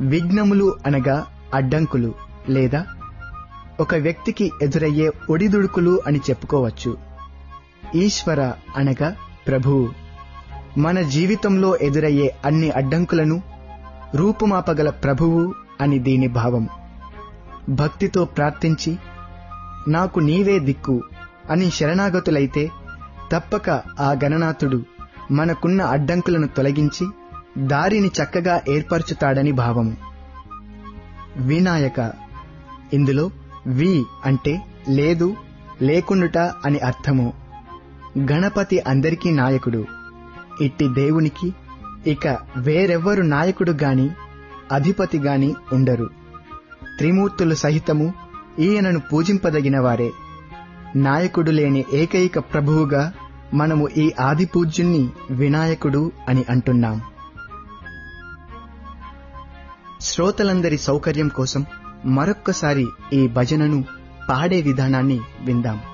విఘ్నములు అనగా అడ్డంకులు లేదా ఒక వ్యక్తికి ఎదురయ్యే ఒడిదుడుకులు అని చెప్పుకోవచ్చు ఈశ్వర అనగా ప్రభువు మన జీవితంలో ఎదురయ్యే అన్ని అడ్డంకులను రూపుమాపగల ప్రభువు అని దీని భావం భక్తితో ప్రార్థించి నాకు నీవే దిక్కు అని శరణాగతులైతే తప్పక ఆ గణనాథుడు మనకున్న అడ్డంకులను తొలగించి దారిని చక్కగా ఏర్పరచుతాడని భావము వినాయక ఇందులో వి అంటే లేదు లేకుండుట అని అర్థము గణపతి అందరికీ నాయకుడు ఇట్టి దేవునికి ఇక వేరెవ్వరు నాయకుడు గాని అధిపతి గాని ఉండరు త్రిమూర్తులు సహితము ఈయనను పూజింపదగిన వారే నాయకుడు లేని ఏకైక ప్రభువుగా మనము ఈ ఆది పూజ్యుణ్ణి వినాయకుడు అని అంటున్నాం శ్రోతలందరి సౌకర్యం కోసం మరొక్కసారి ఈ భజనను పాడే విధానాన్ని విందాం